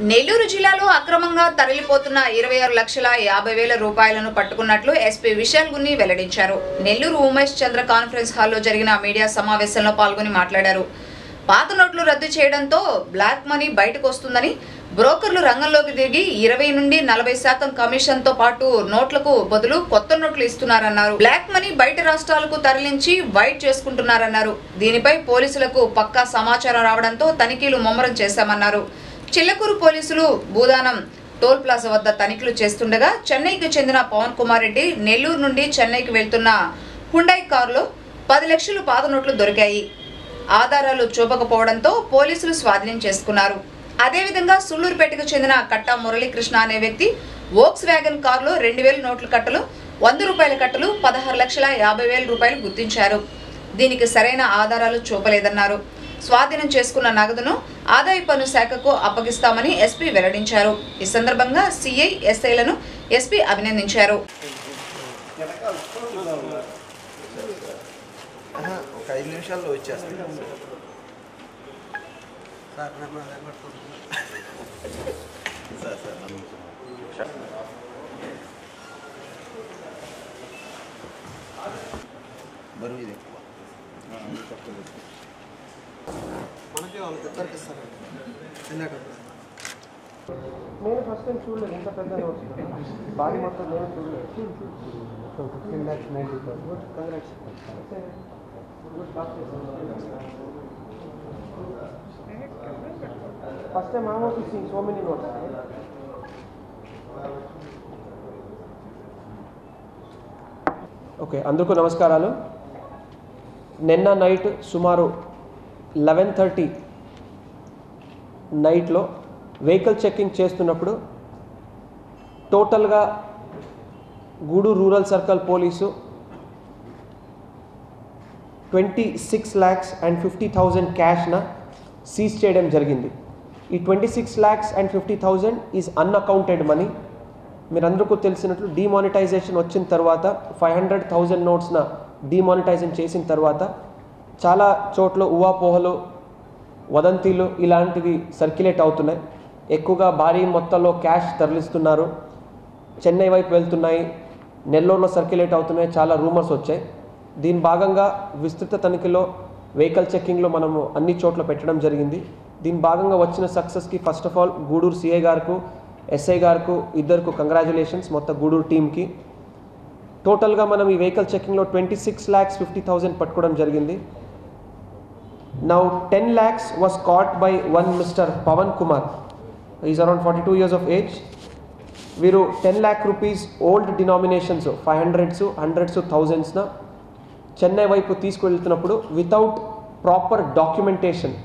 నెల్లూరు జిల్లాలో అక్రమంగా తరలిపోతున్న ఇరవై ఆరు లక్షల యాభై వేల రూపాయలను పట్టుకున్నట్లు ఎస్పీ విశాల్ గున్ని వెల్లడించారు నెల్లూరు ఉమేష్ చంద్ర కాన్ఫరెన్స్ హాల్లో జరిగిన మీడియా సమావేశంలో పాల్గొని మాట్లాడారు పాత నోట్లు రద్దు చేయడంతో బ్లాక్ మనీ బయటకు వస్తుందని బ్రోకర్లు రంగంలోకి దిగి ఇరవై నుండి నలభై శాతం కమిషన్ తో పాటు నోట్లకు బదులు కొత్త నోట్లు ఇస్తున్నారన్నారు బ్లాక్ మనీ బయట రాష్ట్రాలకు తరలించి వైట్ చేసుకుంటున్నారన్నారు దీనిపై పోలీసులకు పక్కా సమాచారం రావడంతో తనిఖీలు ముమ్మరం చేశామన్నారు చిల్లకూరు పోలీసులు భూదానం టోల్ ప్లాజా వద్ద తనిఖీలు చేస్తుండగా చెన్నైకి చెందిన పవన్ కుమార్ రెడ్డి నెల్లూరు నుండి చెన్నైకి వెళ్తున్న హుండై కారులో పది లక్షలు పాత నోట్లు దొరికాయి ఆధారాలు చూపకపోవడంతో పోలీసులు స్వాధీనం చేసుకున్నారు అదేవిధంగా సుళ్లూరుపేటకు చెందిన కట్టా మురళీకృష్ణ అనే వ్యక్తి వోక్స్ వ్యాగన్ కారులో రెండు వేల నోట్ల కట్టలు వంద రూపాయల కట్టలు పదహారు లక్షల యాభై వేల రూపాయలు గుర్తించారు దీనికి సరైన ఆధారాలు చూపలేదన్నారు స్వాధీనం చేసుకున్న నగదును ఆదాయ పన్ను శాఖకు అప్పగిస్తామని ఎస్పీ వెల్లడించారు ఈ సందర్భంగా సిఐ ఎస్ఐలను ఎస్పీ అభినందించారు ఆహా, ఒక ఐదు నిమిషాల్లో వచ్చేస్తాను సార్ సార్ బరువు ఇది ఎక్కువ మనకి వాళ్ళకి ఇద్దరికి ఇస్తారు ఇందాక నేను ఫస్ట్ టైం చూడలేదు ఎంత పెద్ద నోట్స్ బాడీ మొత్తం నేను చూడలేదు fifteen lakhs ninety good congrats first time I want see so many notes okay అందరికీ నమస్కారాలు నిన్న నైట్ సుమారు లెవెన్ థర్టీ నైట్లో వెహికల్ చెక్కింగ్ చేస్తున్నప్పుడు టోటల్గా Gudur rural circle police twenty six lakhs and fifty thousand క్యాష్న సీజ్ చేయడం జరిగింది ఈ twenty six lakhs and fifty thousand is unaccounted money మీరందరికీ తెలిసినట్లు డిమానిటైజేషన్ వచ్చిన తర్వాత ఫైవ్ హండ్రెడ్ థౌజండ్ నోట్స్న డిమానిటైజేషన్ చేసిన తర్వాత చాలా చోట్ల ఉవాపోహలు వదంతిలు ఇలాంటివి సర్క్యులేట్ అవుతున్నాయి ఎక్కువగా భారీ మొత్తంలో క్యాష్ తరలిస్తున్నారు చెన్నై వైపు వెళ్తున్నాయి నెల్లూరులో సర్క్యులేట్ అవుతున్నాయి చాలా రూమర్స్ వచ్చాయి దీని భాగంగా విస్తృత తనిఖీలో వెహికల్ చెక్కింగ్లో మనము అన్ని చోట్ల పెట్టడం జరిగింది దీని భాగంగా వచ్చిన సక్సెస్కి first of all Gudur CI గారికి ఎస్ఐ గారికి ఇద్దరికి కంగ్రాచులేషన్స్ మొత్తం గూడూరు టీంకి టోటల్గా మనం ఈ వెహికల్ చెక్కింగ్లో twenty six lakhs fifty thousand పట్టుకోవడం జరిగింది now ten lakhs was caught by one mister Pavan Kumar is around forty two years of age వీరు ten lakh rupees old denominations five hundreds hundreds థౌజండ్స్న చెన్నై వైపు తీసుకువెళ్తున్నప్పుడు without proper documentation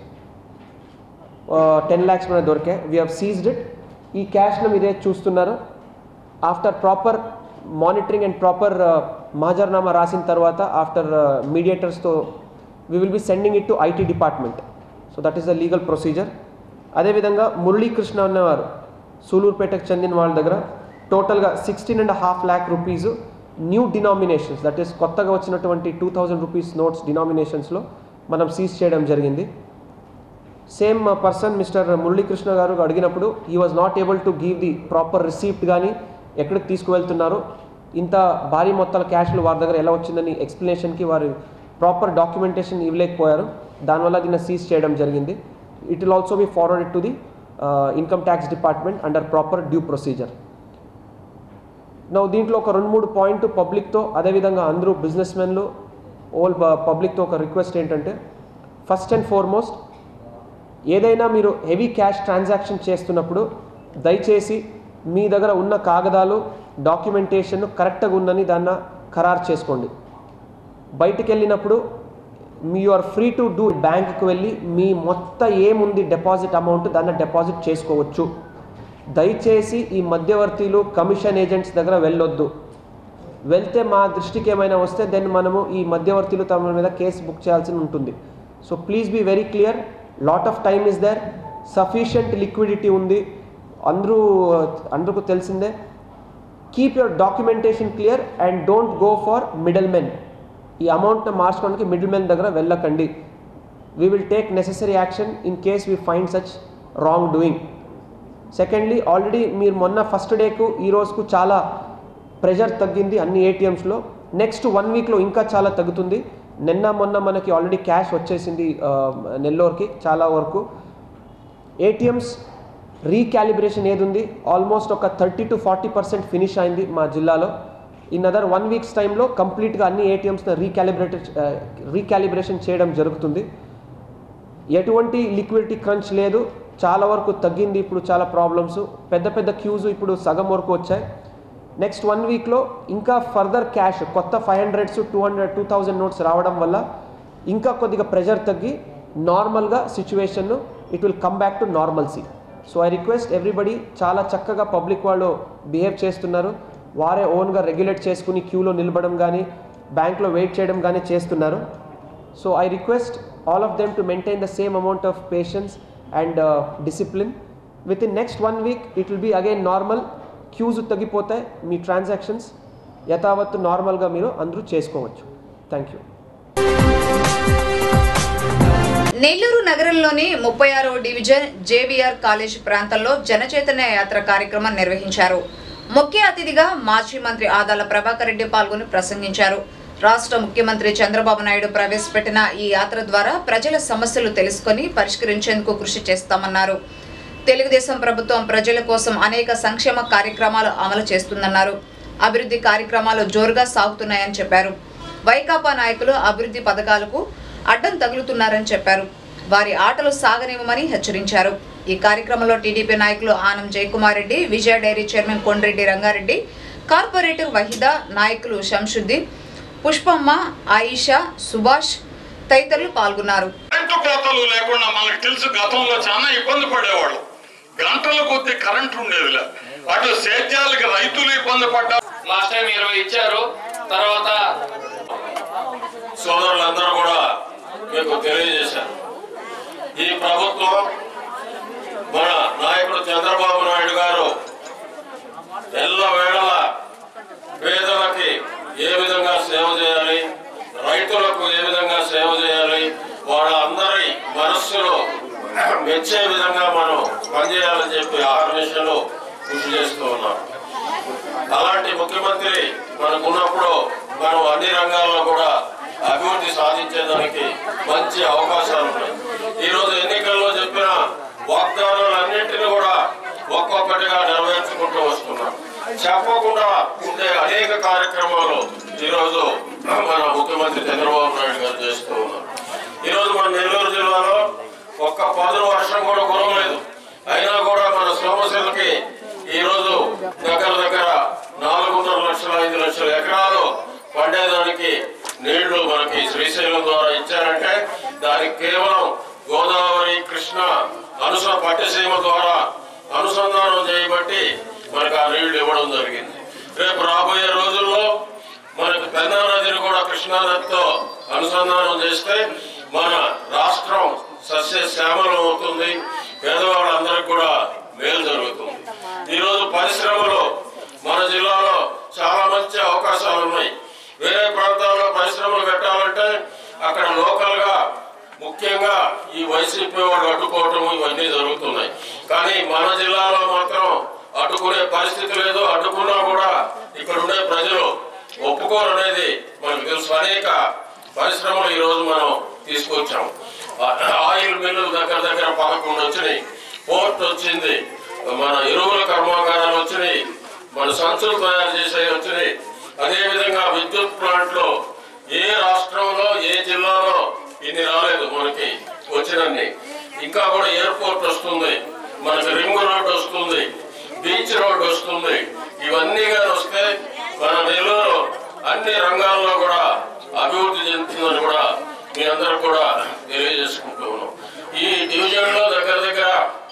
ten lakhs మన దొరికాయి వీ హ్యావ్ సీజ్డ్ ఇట్ ఈ క్యాష్ను మీరే చూస్తున్నారు after proper monitoring and proper మాజర్నామా రాసిన తర్వాత ఆఫ్టర్ మీడియేటర్స్తో we will be sending it to IT department so that is the legal procedure అదేవిధంగా మురళీకృష్ణ ఉన్నవారు సూలూరుపేటకు చెందిన వాళ్ళ దగ్గర టోటల్గా sixteen and half lakh rupees new denominations that is కొత్తగా వచ్చినటువంటి టూ థౌజండ్ రూపీస్ నోట్స్ డినామినేషన్స్లో మనం సీజ్ చేయడం జరిగింది సేమ్ పర్సన్ మిస్టర్ మురళీకృష్ణ గారు అడిగినప్పుడు he was not able to give the proper receipt కానీ ఎక్కడికి తీసుకువెళ్తున్నారు ఇంత భారీ మొత్తాల క్యాష్లు వారి దగ్గర ఎలా వచ్చిందని ఎక్స్ప్లెనేషన్కి వారు ప్రాపర్ డాక్యుమెంటేషన్ ఇవ్వలేకపోయారు దానివల్ల దీన్ని సీజ్ చేయడం జరిగింది it will also be forwarded to the income tax department under proper due procedure నా దీంట్లో ఒక రెండు మూడు పాయింట్ పబ్లిక్తో అదేవిధంగా అందరూ బిజినెస్ మెన్లు ఓల్ పబ్లిక్తో ఒక రిక్వెస్ట్ ఏంటంటే ఫస్ట్ అండ్ ఫార్మోస్ట్ ఏదైనా మీరు హెవీ క్యాష్ ట్రాన్సాక్షన్ చేస్తున్నప్పుడు దయచేసి మీ దగ్గర ఉన్న కాగదాలు డాక్యుమెంటేషన్ కరెక్ట్గా ఉందని దాన్ని ఖరారు చేసుకోండి బయటికి వెళ్ళినప్పుడు మీ ఆర్ ఫ్రీ టు డూ బ్యాంకుకి వెళ్ళి మీ మొత్తం ఏముంది డిపాజిట్ అమౌంట్ దాన్ని డిపాజిట్ చేసుకోవచ్చు దయచేసి ఈ మధ్యవర్తులు కమిషన్ ఏజెంట్స్ దగ్గర వెళ్ళొద్దు వెళ్తే మా దృష్టికి ఏమైనా వస్తే దెన్ మనము ఈ మధ్యవర్తులు తమ మీద కేసు బుక్ చేయాల్సి ఉంటుంది so please be very clear lot of time is there sufficient liquidity ఉంది అందరూ అందరికీ తెలిసిందే keep your documentation clear and don't go for middlemen ఈ అమౌంట్ని మార్చుకోవడానికి మిడిల్ మెన్ దగ్గర వెళ్ళకండి we will take necessary action in case we find such wrongdoing secondly already మీరు మొన్న ఫస్ట్ డేకు ఈ రోజుకు చాలా ప్రెషర్ తగ్గింది అన్ని ఏటీఎమ్స్లో నెక్స్ట్ వన్ వీక్లో ఇంకా చాలా తగ్గుతుంది నిన్న మొన్న మనకి ఆల్రెడీ క్యాష్ వచ్చేసింది ఆ, నెల్లూరుకి చాలా వరకు ఏటీఎమ్స్ రీక్యాలిబ్రేషన్ ఏది ఉంది ఆల్మోస్ట్ ఒక thirty to forty percent finish అయింది మా జిల్లాలో ఇన్ అదర్ వన్ వీక్స్ టైంలో కంప్లీట్గా అన్ని ఏటీఎమ్స్ని రీక్యాలిబ్రేటెడ్ రీక్యాలిబ్రేషన్ చేయడం జరుగుతుంది ఎటువంటి లిక్విడిటీ క్రంచ్ లేదు చాలా వరకు తగ్గింది ఇప్పుడు చాలా ప్రాబ్లమ్స్ పెద్ద పెద్ద క్యూస్ ఇప్పుడు సగం వరకు వచ్చాయి నెక్స్ట్ వన్ వీక్లో ఇంకా ఫర్దర్ క్యాష్ కొత్త five hundreds two hundred two thousand notes రావడం వల్ల ఇంకా కొద్దిగా ప్రెషర్ తగ్గి నార్మల్గా situation it will come back to normalcy so I request everybody చాలా చక్కగా పబ్లిక్ వాళ్ళు బిహేవ్ చేస్తున్నారు వారే ఓన్గా రెగ్యులేట్ చేసుకుని క్యూలో నిలబడడం కానీ బ్యాంక్లో వెయిట్ చేయడం కానీ చేస్తున్నారు so I request all of them to maintain the same amount of patience and discipline within next one week it will be again normal queues తగ్గిపోతాయి మీ ట్రాన్సాక్షన్స్ యథావత్తు నార్మల్గా మీరు అందరూ చేసుకోవచ్చు థ్యాంక్ యూ నెల్లూరు నగరంలోని ముప్పై ఆరో డివిజన్ జేబీఆర్ కాలేజ్ ప్రాంతంలో జనచైతన్య యాత్ర కార్యక్రమం నిర్వహించారు ముఖ్య అతిథిగా మాజీ మంత్రి ఆదాల ప్రభాకర్ రెడ్డి పాల్గొని ప్రసంగించారు రాష్ట్ర ముఖ్యమంత్రి చంద్రబాబు నాయుడు ప్రవేశపెట్టిన ఈ యాత్ర ద్వారా ప్రజల సమస్యలు తెలుసుకొని పరిష్కరించేందుకు కృషి చేస్తామన్నారు తెలుగుదేశం ప్రభుత్వం ప్రజల కోసం అనేక సంక్షేమ కార్యక్రమాలు అమలు చేస్తుందన్నారు అభివృద్ధి కార్యక్రమాలు జోరుగా సాగుతున్నాయని చెప్పారు వైకాపా నాయకులు అభివృద్ధి పథకాలకు అడ్డం తగులుతున్నారని చెప్పారు వారి ఆటలు సాగనివ్వమని హెచ్చరించారు ఈ కార్యక్రమంలో టీడీపీ నాయకులు Anam Jayakumar Reddy Vijaya dairy chairman Kondreddy Rangareddy corporator Waheeda నాయకులు శంషుద్దీన్ పుష్పమ్మ ఆయిషా సుభాష్ తదితరులు పాల్గొన్నారు కరెంటు కోతలు లేకుండా మనకు తెలుసు గతంలో చాలా ఇబ్బంది పడేవాళ్ళు గంటల కొద్ది కరెంట్ ఉండేదిలే అటు సేద్యాలకి రైతులు ఇబ్బంది పడ్డారు లాస్ట్ టైం ఇరవై ఇచ్చారు తర్వాత సోదరులందరూ కూడా మీకు తెలియజేశారు ఈ ప్రభుత్వం మన నాయకుడు చంద్రబాబు నాయుడు గారు ఎల్ల వేళల పేదలకి ఏ విధంగా సేవ చేయాలి రైతులకు ఏ విధంగా సేవ చేయాలి వాళ్ళందరి మనస్సులో మెచ్చే విధంగా మనం పనిచేయాలని చెప్పి ఆహర్నిశలు కృషి చేస్తూ ఉన్నాం అలాంటి ముఖ్యమంత్రి మనకున్నప్పుడు మనం అన్ని రంగాల్లో కూడా అభివృద్ధి సాధించేదానికి మంచి అవకాశాలు ఉన్నాయి ఈ రోజు ఎన్నికల్లో చెప్పిన వాగ్దానాలన్నింటినీ కూడా ఒక్కొక్కటిగా నెరవేర్చుకుంటూ వస్తున్నాం చెప్పకుండా ఉండే అనేక కార్యక్రమాలు ఈరోజు మన ముఖ్యమంత్రి చంద్రబాబు నాయుడు గారు చేస్తూ ఉన్నారు ఈరోజు మన నెల్లూరు జిల్లాలో ఒక్క పదును వర్షం కూడా కురవలేదు అయినా కూడా మన సమస్యలకి ఈ రోజు దగ్గర దగ్గర నాలుగున్నర లక్షల ఐదు లక్షల ఎకరాలు పండేదానికి నీళ్లు మనకి శ్రీశైలం ద్వారా ఇచ్చారంటే దానికి కేవలం గోదావరి కృష్ణ అనుస పట్టిసీమ ద్వారా అనుసంధానం చేయబట్టి మనకు ఆ నీళ్లు ఇవ్వడం జరిగింది రేపు రాబోయే రోజుల్లో మనకు పెన్నా నదిని కూడా కృష్ణా నదితో అనుసంధానం చేస్తే మన రాష్ట్రం సస్య శ్యామలం అవుతుంది పేదవాళ్ళందరికీ కూడా మేలు జరుగుతుంది ఈరోజు పరిశ్రమలు మన జిల్లాలో చాలా మంచి అవకాశాలు ఉన్నాయి వేరే ప్రాంతాల్లో పరిశ్రమలు పెట్టాలంటే అక్కడ లోకల్ గా ముఖ్యంగా ఈ వైసీపీ వాళ్ళు అడ్డుకోవటం ఇవన్నీ జరుగుతున్నాయి కానీ మన జిల్లాలో మాత్రం అడ్డుకునే పరిస్థితి లేదు అడ్డుకున్నా కూడా ఇక్కడ ఉండే ప్రజలు ఒప్పుకోరు అనేది మనకు తెలుసు అనేక పరిశ్రమలు ఈ రోజు మనం తీసుకొచ్చాం ఆ- ఆయిల్ మిల్లులు దగ్గర దగ్గర పదకొండు వచ్చినాయి పోర్ట్ వచ్చింది మన ఎరువుల కర్మాగారాలు వచ్చినాయి మన సంచులు తయారు చేసే వచ్చినాయి అదే విధంగా విద్యుత్ ప్లాంట్లు ఏ రాష్ట్రంలో ఏ జిల్లాలో ఇన్ని రాలేదు మనకి వచ్చినన్ని ఇంకా కూడా ఎయిర్పోర్ట్ వస్తుంది మనకి రింగ్ రోడ్ వస్తుంది బీచ్ రోడ్ వస్తుంది ఇవన్నీ కానీ వస్తే మన నెల్లూరు అన్ని రంగాల్లో కూడా అభివృద్ధి చెందుతుందని కూడా మీ అందరూ కూడా తెలియజేసుకుంటూ ఉన్నాం ఈ డివిజన్ లో దగ్గర దగ్గర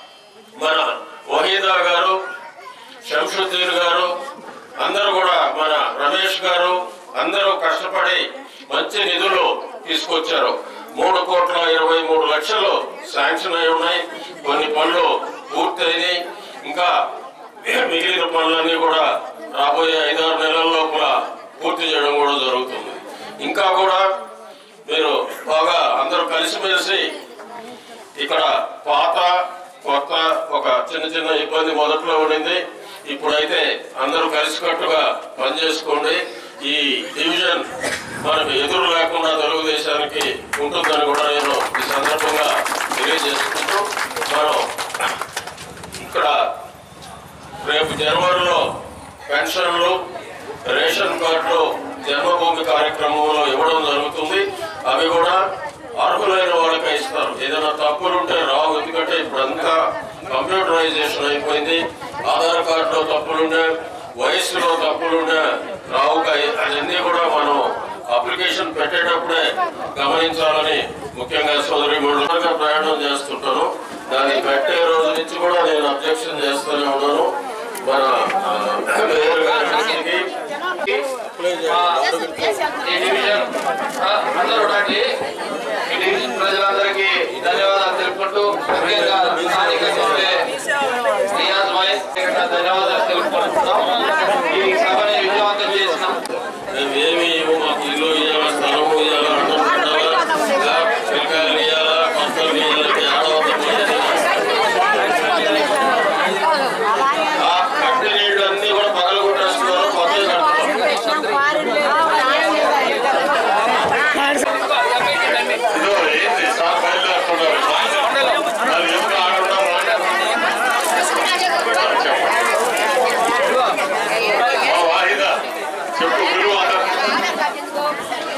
మన వహీదా గారు శంషుద్దీన్ గారు అందరూ కూడా మన రమేష్ గారు అందరూ కష్టపడి మంచి నిధులు తీసుకొచ్చారు మూడు కోట్ల ఇరవై మూడు లక్షలు శాంక్షన్ అయి ఉన్నాయి కొన్ని పనులు పూర్తయినాయి ఇంకా మిగిలిన పనులన్నీ కూడా రాబోయే ఐదారు నెలల లోపల పూర్తి చేయడం కూడా జరుగుతుంది ఇంకా కూడా మీరు బాగా అందరూ కలిసిమెలిసి ఇక్కడ పాత కొత్త ఒక చిన్న చిన్న ఇబ్బంది మొదట్లో ఉండింది ఇప్పుడైతే అందరూ కలిసికట్టుగా పనిచేసుకోండి ఈ డివిజన్ మనకు ఎదురు లేకుండా తెలుగుదేశానికి ఉంటుందని కూడా నేను ఈ సందర్భంగా తెలియజేసుకుంటూ మనం ఇక్కడ రేపు జనవరిలో పెన్షన్లు రేషన్ కార్డులు జన్మభూమి కార్యక్రమంలో ఇవ్వడం జరుగుతుంది అవి కూడా అర్హులైన వాళ్ళకే ఇస్తారు ఏదైనా తప్పులుంటే రావు ఎందుకంటే ఇప్పుడు అంతా కంప్యూటరైజేషన్ అయిపోయింది ఆధార్ కార్డులో తప్పులుండే వయసులో తప్పులుండే రావు అవన్నీ కూడా మనం అప్లికేషన్ పెట్టేటప్పుడే గమనించాలని ముఖ్యంగా సోదరి ప్రయాణం చేస్తుంటాను దాన్ని పెట్టే రోజు నుంచి కూడా నేను అబ్జెక్షన్ చేస్తూనే ఉన్నాను మన ఆ, మేయర్ గారికి ఆ, ఈ డివిజన్ ఆ, అందరూ రండి ఈ డివిజన్ ప్రజలందరికీ ధన్యవాదాలు తెలుపుకుంటూ ముఖ్యంగా స్థానిక ఎమ్మెల్యే రియాజ్ భాయ్ ఇక్కడ ధన్యవాదాలు తెలుపుకుంటున్నాం ఈ సభని విజయవంతం చేసినాం మేమేమి మాకు ఇల్లు ఇవ్వాలా స్థలము ఇవ్వాలా అన్నం పెట్టాలా పిల్లకాయలు ఇవ్వాలా కొత్తలు ఇవ్వాలంటే ఆ కట్టి నీళ్ళు అన్ని కూడా పగలు కొట్టేస్తున్నారు కొత్తవి కడుతున్నారు ఇదో ఏంటి సార్ బయలుదేరుతున్నారు అది ఎప్పుడు ఆడున్నాము ఓ వాయిదా చెప్పు గురువు అందరూ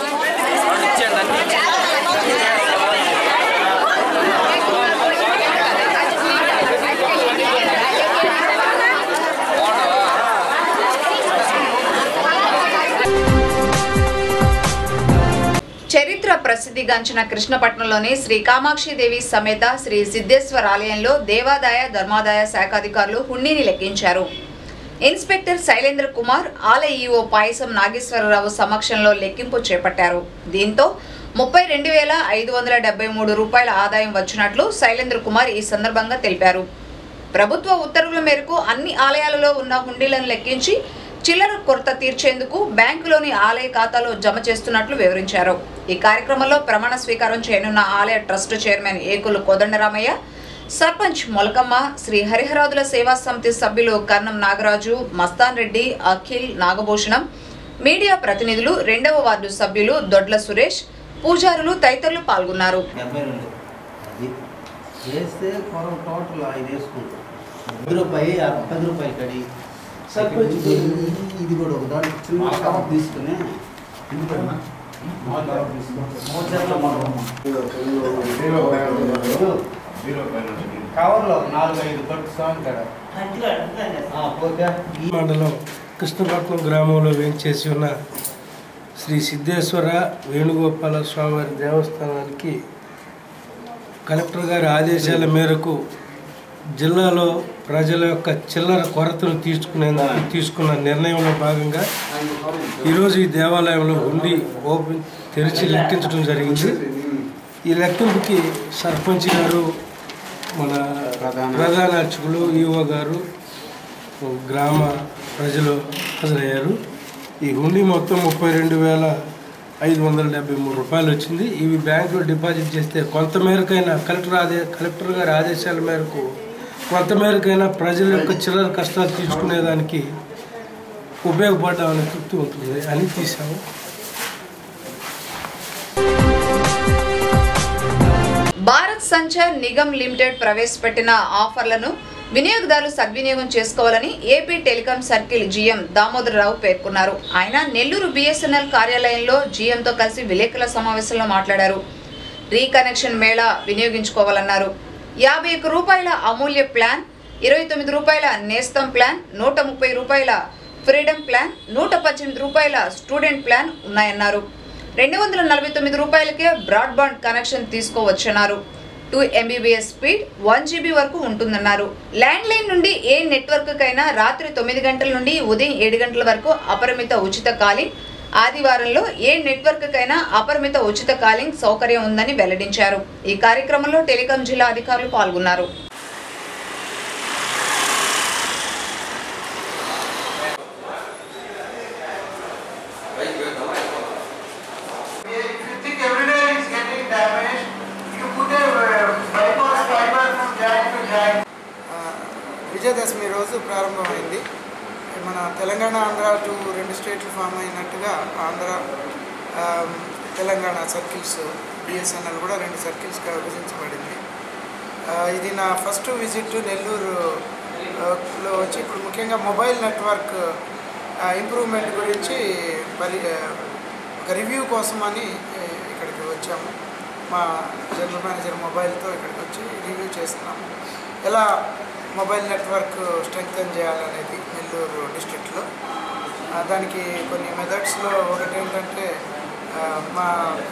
చరిత్ర ప్రసిద్ధిగాంచిన కృష్ణపట్నంలోని శ్రీ కామాక్షిదేవి సమేత శ్రీ సిద్ధేశ్వర ఆలయంలో దేవాదాయ ధర్మాదాయ శాఖాధికారులు హుండీని లెక్కించారు ఇన్స్పెక్టర్ శైలేంద్ర కుమార్ ఆలయ ఈఓ పాయసం నాగేశ్వరరావు సమక్షంలో లెక్కింపు చేపట్టారు దీంతో ముప్పై రెండు వేల ఐదు వందల డెబ్బై మూడు రూపాయల ఆదాయం వచ్చినట్లు శైలేంద్ర కుమార్ ఈ సందర్భంగా తెలిపారు ప్రభుత్వ ఉత్తర్వుల మేరకు అన్ని ఆలయాలలో ఉన్న హుండీలను లెక్కించి చిల్లర కొరత తీర్చేందుకు బ్యాంకులోని ఆలయ ఖాతాలో జమ చేస్తున్నట్లు వివరించారు ఈ కార్యక్రమంలో ప్రమాణ స్వీకారం చేయనున్న ఆలయ ట్రస్ట్ చైర్మన్ ఏకులు కోదండరామయ్య సర్పంచ్ మొలకమ్మ శ్రీ హరిహరాదుల సేవా సమితి సభ్యులు కర్ణం నాగరాజు మస్తాన్ రెడ్డి అఖిల్ నాగభూషణం మీడియా ప్రతినిధులు రెండవ వార్డు సభ్యులు దొడ్ల సురేష్ పూజారులు తదితరులు పాల్గొన్నారు డెబ్బై రెండు అది వేస్తే కొరం టోటల్ ఐదు వేసుకుంటాం పది రూపాయి ఆ పది రూపాయలు కడి సర్పంచ్ ఇది కూడా ఒక దాంట్లో చిన్న కవర్ తీసుకుని కవర్లో ఒక నాలుగు ఐదు పట్టు సాంగ్ కాడ ఆ, పోతే ఈ మండలం కృష్ణపట్నం గ్రామంలో వేంచేసి ఉన్న శ్రీ సిద్ధేశ్వర వేణుగోపాల స్వామివారి దేవస్థానానికి కలెక్టర్ గారి ఆదేశాల మేరకు జిల్లాలో ప్రజల యొక్క చిల్లర కొరతను తీసుకునేందుకు తీసుకున్న నిర్ణయంలో భాగంగా ఈరోజు ఈ దేవాలయంలో ఉండి ఓపెన్ తెరిచి లెక్కించడం జరిగింది ఈ లెక్కింపుకి సర్పంచ్ గారు మన ప్రధాన అర్చకులు ఈఓ గారు గ్రామ ప్రజలు హాజరయ్యారు ఈ హుండీ మొత్తం ముప్పై రెండు వేల ఐదు వందల డెబ్బై మూడు రూపాయలు వచ్చింది ఇవి బ్యాంకులో డిపాజిట్ చేస్తే కొంత మేరకైనా కలెక్టర్ ఆదే కలెక్టర్ గారి ఆదేశాల మేరకు కొంత మేరకైనా ప్రజల యొక్క చిల్లర కష్టాలు తీసుకునేదానికి ఉపయోగపడ్డామనే తృప్తి ఉంటుంది అని తీసాము భారత్ సంచార్ నిగమ్ లిమిటెడ్ ప్రవేశపెట్టిన ఆఫర్లను వినియోగదారులు సద్వినియోగం చేసుకోవాలని AP telecom circle GM Damodararao పేర్కొన్నారు ఆయన నెల్లూరు బిఎస్ఎన్ఎల్ కార్యాలయంలో జీఎంతో కలిసి విలేకరుల సమావేశంలో మాట్లాడారు రీకనెక్షన్ మేళా వినియోగించుకోవాలన్నారు యాభై ఒక్క రూపాయల అమూల్య ప్లాన్ ఇరవై తొమ్మిది రూపాయల నేస్తం ప్లాన్ నూట ముప్పై రూపాయల ఫ్రీడమ్ ప్లాన్ నూట పద్దెనిమిది రూపాయల స్టూడెంట్ ప్లాన్ ఉన్నాయన్నారు రెండు వందల నలభై తొమ్మిది రూపాయలకే బ్రాడ్బాండ్ కనెక్షన్ తీసుకోవచ్చన్నారు two MBPS speed one GB వరకు ఉంటుందన్నారు ల్యాండ్ లైన్ నుండి ఏ నెట్వర్క్ కైనా రాత్రి తొమ్మిది గంటల నుండి ఉదయం ఏడు గంటల వరకు అపరిమిత ఉచిత కాలింగ్ ఆదివారంలో ఏ నెట్వర్క్ కైనా అపరిమిత ఉచిత కాలింగ్ సౌకర్యం ఉందని వెల్లడించారు ఈ కార్యక్రమంలో టెలికాం జిల్లా అధికారులు పాల్గొన్నారు If you think every day is getting damaged, you put a uh, bypass fiber from jack to jack. Vijayadashami రోజు ప్రారంభమైంది మన తెలంగాణ ఆంధ్ర టూ రెండు స్టేట్లు ఫామ్ అయినట్టుగా ఆంధ్ర ఆ, తెలంగాణ సర్కిల్స్ బిఎస్ఎన్ఎల్ కూడా రెండు సర్కిల్స్గా విభజించబడింది ఆ, ఇది నా ఫస్ట్ విజిట్ నెల్లూరు ఆ, లో వచ్చి ఇప్పుడు ముఖ్యంగా మొబైల్ నెట్వర్క్ ఆ, ఇంప్రూవ్మెంట్ గురించి పరి ఆ, ఒక రివ్యూ కోసమని ఆ, ఇక్కడికి వచ్చాము మా జనరల్ మేనేజర్ మొబైల్తో ఇక్కడికి వచ్చి రివ్యూ చేస్తున్నాము ఎలా మొబైల్ నెట్వర్క్ స్ట్రెంగ్తన్ చేయాలనేది నెల్లూరు డిస్ట్రిక్ట్లో ఆ, దానికి కొన్ని మెథడ్స్లో ఒకటి ఏంటంటే ఆ, మా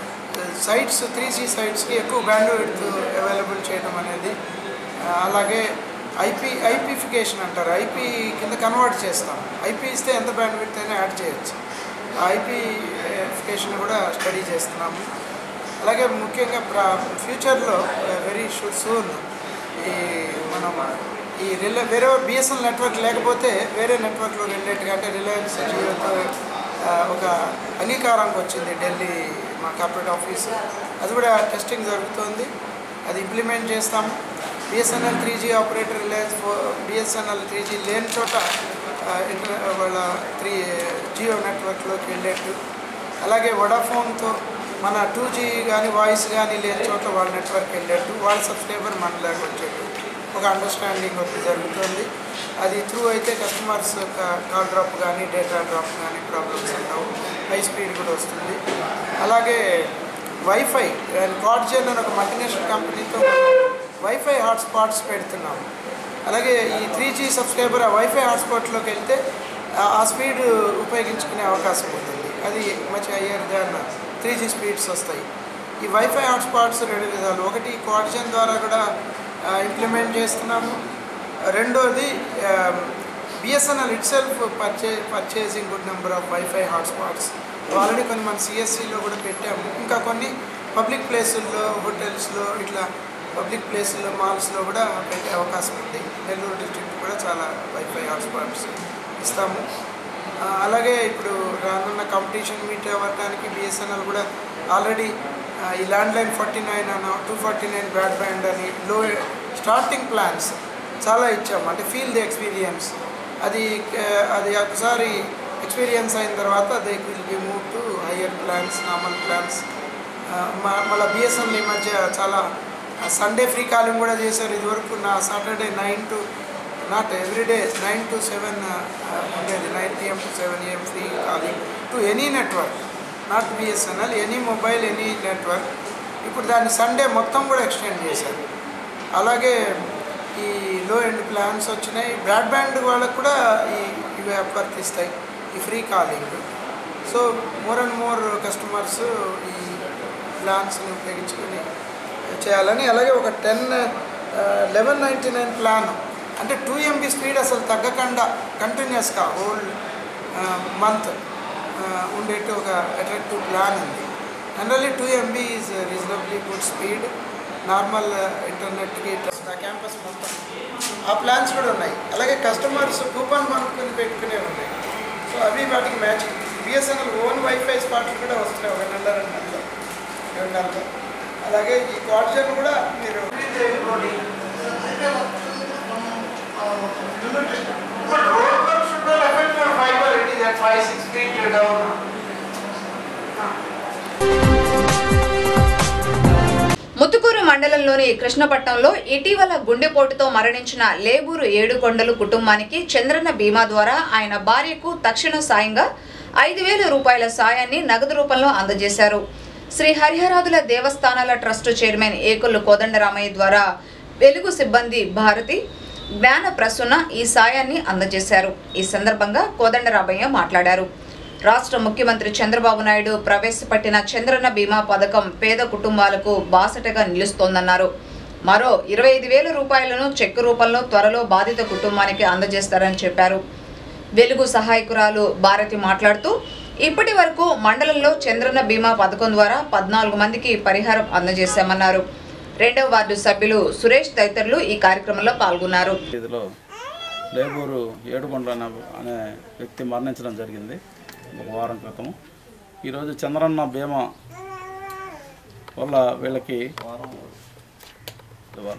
సైట్స్ త్రీ జీ సైట్స్కి ఎక్కువ బ్యాండ్ విడ్త్ అవైలబుల్ చేయడం అనేది ఆ, అలాగే ఐపీ ఐపీఫికేషన్ అంటారు ఐపీ కింద కన్వర్ట్ చేస్తాం ఐపీ ఇస్తే ఎంత బ్యాండ్ విడ్త్ అయినా యాడ్ చేయొచ్చు ఆ ఐపీఫికేషన్ కూడా స్టడీ చేస్తున్నాము అలాగే ముఖ్యంగా ప్రా ఫ్యూచర్లో వెరీ సూన్ ఈ మనం ఈ రిలే వేరే బిఎస్ఎన్ నెట్వర్క్ లేకపోతే వేరే నెట్వర్క్లో రిలేటెడ్గా అంటే రిలయన్స్ జియోతో ఆ, ఒక అంగీకారానికి వచ్చింది ఢిల్లీ మా కార్పొరేట్ ఆఫీస్ అది కూడా టెస్టింగ్ జరుగుతోంది అది ఇంప్లిమెంట్ చేస్తాము BSNL three G operator Reliance ఫో బిఎస్ఎన్ఎల్ త్రీ జీ లేని చోట ఆ, ఇంటర్ వాళ్ళ త్రీ జియో నెట్వర్క్లోకి వెళ్ళేట్టు అలాగే వడాఫోన్తో మన టూ జీ కానీ వాయిస్ కానీ లేని చోట వాళ్ళ నెట్వర్క్ వెళ్ళేట్టు వాళ్ళ సబ్స్క్రైబర్ మనలాగా వచ్చేట్టు ఒక అండర్స్టాండింగ్ ఒకటి జరుగుతుంది అది త్రూ అయితే కస్టమర్స్ కాల్ డ్రాప్ కానీ డేటా డ్రాప్ కానీ ప్రాబ్లమ్స్ ఉండవు హై స్పీడ్ కూడా వస్తుంది అలాగే వైఫై కార్డ్జెన్ అని ఒక మల్టీనేషనల్ కంపెనీతో వైఫై హాట్స్పాట్స్ పెడుతున్నాము అలాగే ఈ త్రీ జీ సబ్స్క్రైబర్ ఆ వైఫై హాట్స్పాట్లోకి వెళ్తే ఆ- ఆ స్పీడ్ ఉపయోగించుకునే అవకాశం ఉంటుంది అది మంచి higher than three G speeds వస్తాయి ఈ వైఫై హాట్స్పాట్స్ రెండు విధాలు ఒకటి కోఆర్డినేషన్ ద్వారా కూడా ఇంప్లిమెంట్ చేస్తున్నాము రెండోది బిఎస్ఎన్ఎల్ ఇట్ సెల్ఫ్ పర్చే purchasing good number of wifi hotspots already కొన్ని మన సిఎస్సిలో కూడా పెట్టాము ఇంకా కొన్ని పబ్లిక్ ప్లేసుల్లో హోటల్స్లో ఇట్లా పబ్లిక్ ప్లేసుల్లో మాల్స్లో కూడా పెట్టే అవకాశం ఉంది నెల్లూరు డిస్ట్రిక్ట్ కూడా చాలా వైఫై హాట్స్పాట్స్ ఇస్తాము ఆ, అలాగే ఇప్పుడు రానున్న కాంపిటీషన్ మీట్ అవ్వడానికి బిఎస్ఎన్ఎల్ కూడా ఆల్రెడీ ఈ ల్యాండ్ లైన్ ఫార్టీ నైన్ అని టూ ఫార్టీ నైన్ బ్రాడ్బ్యాండ్ అని లో స్టార్టింగ్ ప్లాన్స్ చాలా ఇచ్చాము అంటే ఫీల్ ది ఎక్స్పీరియన్స్ అది ఆ, అది ఒకసారి ఎక్స్పీరియన్స్ అయిన తర్వాత they will be move to higher plans normal plans మళ్ళీ బిఎస్ఎన్ఎల్ ఈ మధ్య చాలా సండే ఫ్రీ కాలింగ్ కూడా చేశారు ఇదివరకు నా Saturday nine to not everyday nine to seven ఉండేది nine PM to seven AM free calling to any network not BSNL any mobile any network ఇప్పుడు దాన్ని సండే మొత్తం కూడా ఎక్స్టెండ్ చేశారు అలాగే ఈ లో ఎండ్ ప్లాన్స్ వచ్చినాయి బ్రాడ్బ్యాండ్ వాళ్ళకు కూడా ఈ ఇవి వర్తిస్తాయి ఈ free calling so more and more customers ఈ ప్లాన్స్ని ఉపయోగించుకొని చేయాలని అలాగే ఒక ten eleven ninety nine plan అంటే టూ ఎంబీ స్పీడ్ అసలు తగ్గకుండా కంటిన్యూస్గా హోల్ మంత్ ఉండేట్టు ఒక అట్రాక్టివ్ ప్లాన్ ఉంది generally two MB is reasonably good speed normal ఇంటర్నెట్కి క్యాంపస్ మొత్తం ఆ ప్లాన్స్ కూడా ఉన్నాయి అలాగే కస్టమర్స్ కూపన్ కొనుక్కొని పెట్టుకునే ఉన్నాయి సో అవి వాటికి మ్యాచింగ్ బిఎస్ఎన్ఎల్ ఓన్ వైఫై స్పాట్లు కూడా వస్తున్నాయి ఒక నెల రెండు నెలలు రెండు నెలలు అలాగే ఈ క్వార్టర్ కూడా మీరు But road work should not affect your fiber, it is at five, six feet down. Muthukuru మండలంలోని కృష్ణపట్నంలో ఇటీవల గుండెపోటుతో మరణించిన లేబూరు ఏడుకొండలు కుటుంబానికి చంద్రన్న బీమా ద్వారా ఆయన భార్యకు తక్షణ సాయంగా ఐదు వేల రూపాయల సాయాన్ని నగదు రూపంలో అందజేశారు శ్రీ హరిహరాదుల దేవస్థానాల ట్రస్టు చైర్మన్ ఏకొల్లు కోదండరామయ్య ద్వారా వెలుగు సిబ్బంది భారతి జ్ఞాన ప్రసూన ఈ సాయాన్ని అందజేశారు ఈ సందర్భంగా కోదండరామయ్య మాట్లాడారు రాష్ట్ర ముఖ్యమంత్రి చంద్రబాబు నాయుడు ప్రవేశపెట్టిన చంద్రన్న బీమా పథకం పేద కుటుంబాలకు బాసటగా నిలుస్తోందన్నారు మరో ఇరవై ఐదు వేల రూపాయలను చెక్కు రూపంలో త్వరలో బాధిత కుటుంబానికి అందజేస్తారని చెప్పారు వెలుగు సహాయకురాలు భారతి మాట్లాడుతూ ఇప్పటి వరకు మండలంలో చంద్రన్న బీమా పథకం ద్వారా పద్నాలుగు మందికి పరిహారం అందజేశామన్నారు రెండవ వార్డు సభ్యులు సురేష్ తదితరులు ఈ కార్యక్రమంలో పాల్గొన్నారు ఇదిలో లేబూరు ఏడుకొండ అనే అనే వ్యక్తి మరణించడం జరిగింది ఒక వారం క్రితం ఈరోజు చంద్రన్న బీమా వల్ల వీళ్ళకి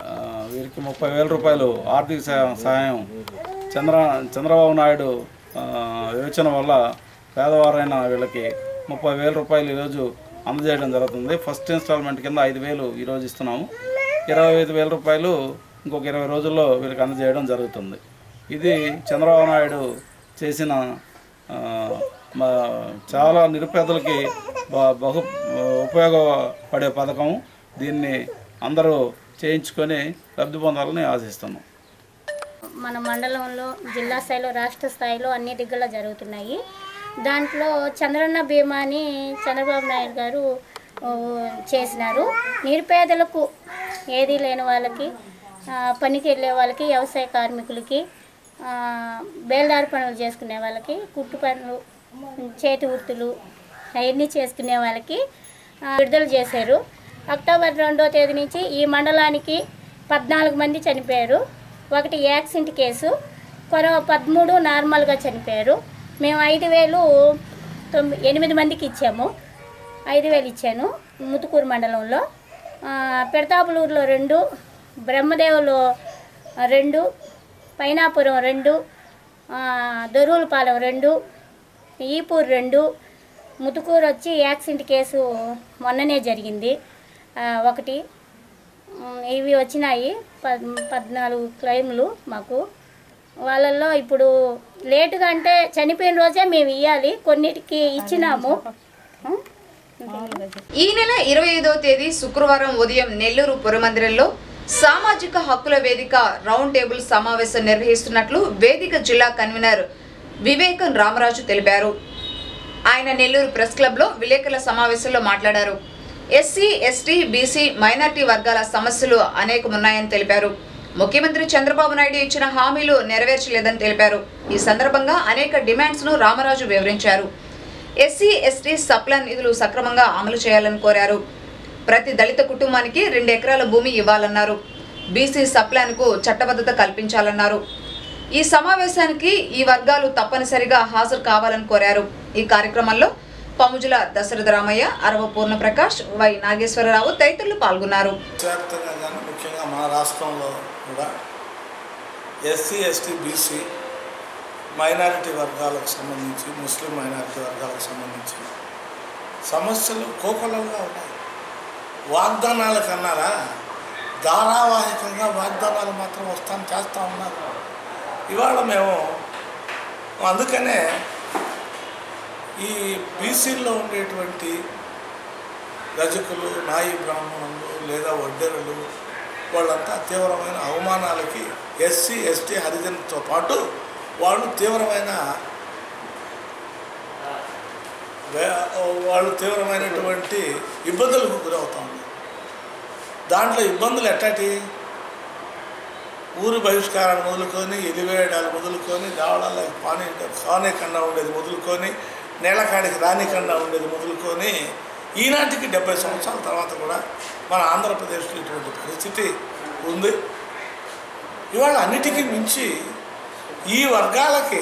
ఆ, వీరికి ముప్పై వేల రూపాయలు ఆర్థిక సా- సహాయం చంద్ర చంద్రబాబు నాయుడు ఆ, యోచన వల్ల పేదవారైన వీళ్ళకి ముప్పై వేల రూపాయలు ఈరోజు అందజేయడం జరుగుతుంది ఫస్ట్ ఇన్స్టాల్మెంట్ కింద ఐదు వేలు ఈరోజు ఇస్తున్నాము ఇరవై ఐదు వేల రూపాయలు ఇంకొక ఇరవై రోజుల్లో వీళ్ళకి అందజేయడం జరుగుతుంది ఇది చంద్రబాబు నాయుడు చేసిన ఆ, మా చాలా నిరుపేదలకి బ- బహు ఉపయోగపడే పథకం దీన్ని అందరూ చేయించుకొని లబ్ధి పొందాలని ఆశిస్తున్నాం మన మండలంలో జిల్లా స్థాయిలో రాష్ట్ర స్థాయిలో అన్ని దిగ్గల్లో జరుగుతున్నాయి దాంట్లో చంద్రన్న బీమాని చంద్రబాబు నాయుడు గారు ఓ, చేసినారు నిరుపేదలకు ఏదీ లేని వాళ్ళకి ఆ, పనికి వెళ్ళే వాళ్ళకి వ్యవసాయ కార్మికులకి ఆ, బేల్దారి పనులు చేసుకునే వాళ్ళకి కుట్టు పనులు చేతి వృత్తులు అవన్నీ చేసుకునే వాళ్ళకి ఆ, విడుదల చేశారు అక్టోబర్ రెండో తేదీ నుంచి ఈ మండలానికి పద్నాలుగు మంది చనిపోయారు ఒకటి యాక్సిడెంట్ కేసు కొర పదమూడు నార్మల్గా చనిపోయారు మేము ఐదు వేలు తొమ్మిది ఎనిమిది మందికి ఇచ్చాము ఐదు వేలు ఇచ్చాను ముతుకూరు మండలంలో ఆ, పెడతాపులూరులో రెండు బ్రహ్మదేవులో రెండు పైనాపురం రెండు ఆ, దొరువులపాలెం రెండు ఈపూర్ రెండు ముతుకూరు వచ్చి యాక్సిడెంట్ కేసు మొన్ననే జరిగింది ఆ, ఒకటి ఉమ్, ఇవి వచ్చినాయి పద్ పద్నాలుగు క్లైమ్లు మాకు వాళ్ళల్లో ఇప్పుడు లేటుగా అంటే చనిపోయిన రోజే మేము ఇవ్వాలి కొన్నిటికి ఇచ్చినాము ఉం? ఈ నెల ఇరవై ఐదవ తేదీ శుక్రవారం ఉదయం నెల్లూరు పురమందిరంలో సామాజిక హక్కుల వేదిక రౌండ్ టేబుల్ సమావేశం నిర్వహిస్తున్నట్లు వేదిక జిల్లా కన్వీనర్ వివేకన్ రామరాజు తెలిపారు ఆయన నెల్లూరు ప్రెస్ క్లబ్లో విలేకరుల సమావేశంలో మాట్లాడారు ఎస్సీ ఎస్టీ బీసీ మైనార్టీ వర్గాల సమస్యలు అనేకమున్నాయని తెలిపారు ముఖ్యమంత్రి చంద్రబాబు నాయుడు ఇచ్చిన హామీలు నెరవేర్చలేదని తెలిపారు ఈ సందర్భంగా అనేక డిమాండ్స్ ను రామరాజు వివరించారు ఎస్సీ ఎస్టీ సప్లాన్ నిధులు సక్రమంగా అమలు చేయాలని కోరారు ప్రతి దళిత కుటుంబానికి రెండు ఎకరాల భూమి ఇవ్వాలన్నారు బీసీ సప్లాన్కు చట్టబద్ధత కల్పించాలన్నారు ఈ సమావేశానికి ఈ వర్గాలు తప్పనిసరిగా హాజరు కావాలని కోరారు ఈ కార్యక్రమంలో పముజుల దశరథ రామయ్య అరవ పూర్ణప్రకాష్ వై నాగేశ్వరరావు తదితరులు పాల్గొన్నారు వ్యాప్తంగా కానీ ముఖ్యంగా మన రాష్ట్రంలో కూడా ఎస్సీ ఎస్టీ బీసీ మైనారిటీ వర్గాలకు సంబంధించి ముస్లిం మైనారిటీ వర్గాలకు సంబంధించి సమస్యలు కోకొల్లలుగా ఉన్నాయి వాగ్దానాల కన్నారా ధారావాహికంగా వాగ్దానాలు మాత్రం వస్తాను చేస్తూ ఉన్నారు ఇవాళ మేము అందుకనే ఈ బీసీల్లో ఉండేటువంటి రజకులు నాయి బ్రాహ్మణులు లేదా వడ్డెరలు వాళ్ళంతా తీవ్రమైన అవమానాలకి ఎస్సీ ఎస్టీ హరిజన్తో పాటు వాళ్ళు తీవ్రమైన వే- వాళ్ళు తీవ్రమైనటువంటి ఇబ్బందులకు గురవుతా ఉన్నారు దాంట్లో ఇబ్బందులు ఎట్టటి ఊరు బహిష్కారాలు మొదలుకొని ఎలివేయడాలు మొదలుకొని దేవాలయాలకు పానీ కానేకుండా ఉండేది మొదలుకొని నేలకాడికి రానికుండా ఉండేది మొదలుకొని ఈనాటికి డెబ్బై సంవత్సరాల తర్వాత కూడా మన ఆంధ్రప్రదేశ్లో ఇటువంటి పరిస్థితి ఉంది ఇవాళ అన్నిటికీ మించి ఈ వర్గాలకి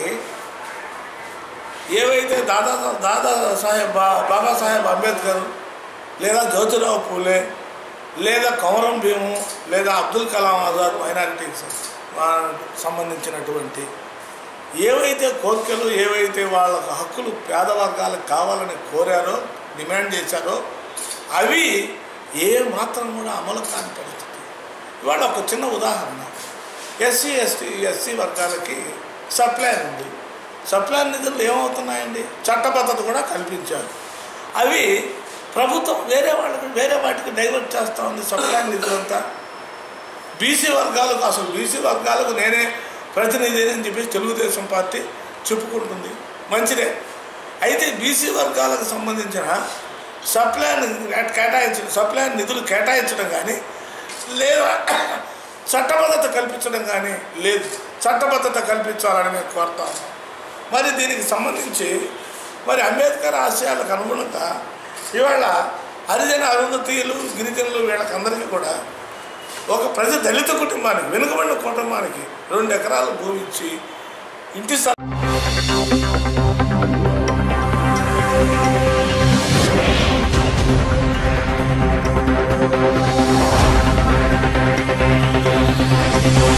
ఏవైతే దాదా దాదా సాహెబ్ బా బాబాసాహెబ్ అంబేద్కర్ లేదా జ్యోతిరావు పూలే లేదా కమరం భీము లేదా అబ్దుల్ కలాం ఆజాద్ మైనారిటీకి సంబంధించినటువంటి ఏవైతే కోరికలు ఏవైతే వాళ్ళ హక్కులు పేద వర్గాలకు కావాలని కోరారో డిమాండ్ చేశారో అవి ఏ మాత్రం కూడా అమలు కాని పరిస్థితి ఇవాళ ఒక చిన్న ఉదాహరణ ఎస్సీ ఎస్టీ ఎస్సీ వర్గాలకి సప్లై ఉంది సప్లై నిధులు ఏమవుతున్నాయండి చట్టబద్ధత కూడా కల్పించారు అవి ప్రభుత్వం వేరే వాళ్ళకి వేరే వాటికి డైవర్ట్ చేస్తూ ఉంది సప్లై నిధులంతా బీసీ వర్గాలకు అసలు బీసీ వర్గాలకు నేనే ప్రతినిధి అని చెప్పేసి తెలుగుదేశం పార్టీ చెప్పుకుంటుంది మంచిదే అయితే బీసీ వర్గాలకు సంబంధించిన సప్లై కేటాయించడం సప్లై నిధులు కేటాయించడం కానీ లేదా చట్టబద్ధత కల్పించడం కానీ లేదు చట్టబద్ధత కల్పించాలని మేము కోరుతాం మరి దీనికి సంబంధించి మరి అంబేద్కర్ ఆశయాలకు అనుగుణంగా ఇవాళ హరిజన అరుంధతీయులు గిరిజనులు వీళ్ళకందరికీ కూడా ఒక ప్రతి దళిత కుటుంబానికి వెనుకబడిన కుటుంబానికి రెండు ఎకరాలు భూమి ఇచ్చి ఇంటి స్థలం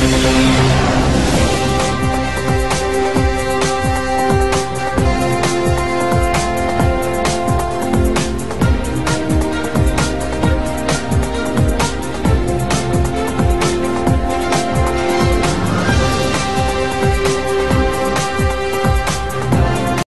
Thank